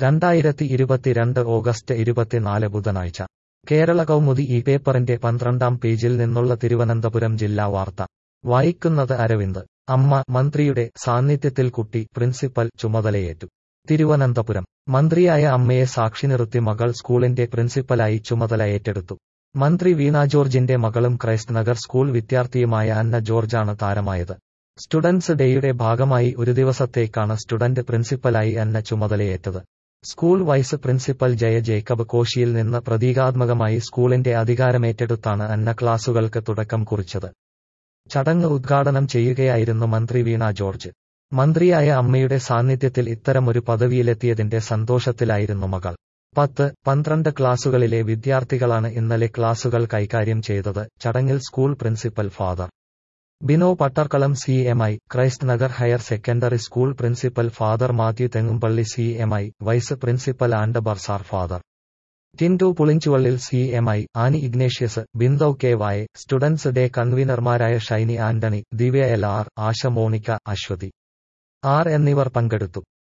രണ്ടായിരത്തി ഇരുപത്തിരണ്ട് ഓഗസ്റ്റ് ഇരുപത്തിനാല് ബുധനാഴ്ച കേരള കൗമുദി ഈ പേപ്പറിന്റെ പന്ത്രണ്ടാം പേജിൽ നിന്നുള്ള തിരുവനന്തപുരം ജില്ലാ വാർത്ത വായിക്കുന്നത് അരവിന്ദ് അമ്മ മന്ത്രിയുടെ സാന്നിധ്യത്തിൽ കുട്ടി പ്രിൻസിപ്പൽ ചുമതലയേറ്റു തിരുവനന്തപുരം മന്ത്രിയായ അമ്മയെ സാക്ഷി നിർത്തി മകൾ സ്കൂളിന്റെ പ്രിൻസിപ്പലായി ചുമതല ഏറ്റെടുത്തു മന്ത്രി വീണ ജോർജിന്റെ മകളും ക്രൈസ്റ്റ് നഗർ സ്കൂൾ വിദ്യാർത്ഥിയുമായ അന്ന ജോർജാണ് താരമായത് സ്റ്റുഡൻസ് ഡേയുടെ ഭാഗമായി ഒരു ദിവസത്തേക്കാണ് സ്റ്റുഡന്റ് പ്രിൻസിപ്പലായി അന്ന ചുമതലയേറ്റത് school vice principal Jaya Jacob കോശിയിൽ നിന്ന് പ്രതീകാത്മകമായി സ്കൂളിന്റെ അധികാരമേറ്റെടുത്താണ് അന്ന ക്ലാസുകൾക്ക് തുടക്കം കുറിച്ചത് ചടങ്ങ് ഉദ്ഘാടനം ചെയ്യുകയായിരുന്നു മന്ത്രി വീണ ജോർജ് മന്ത്രിയായ അമ്മയുടെ സാന്നിധ്യത്തിൽ ഇത്തരമൊരു പദവിയിലെത്തിയതിന്റെ സന്തോഷത്തിലായിരുന്നു മകൾ പത്ത് പന്ത്രണ്ട് ക്ലാസുകളിലെ വിദ്യാർത്ഥികളാണ് ഇന്നലെ ക്ലാസുകൾ കൈകാര്യം ചെയ്തത് ചടങ്ങിൽ school principal Father Bino Pattarkalam C M I Christ Nagar higher secondary school principal Father Mathew Thengumpally C M I vice principal and bursar Father Tindu Pulinchuvallil C M I Annie Ignatius Bindu K വായ സ്റ്റുഡൻസ് ഡേ കൺവീനർമാരായ Shiny Antony Divya L R Asha Monica Aswathi R എന്നിവർ പങ്കെടുത്തു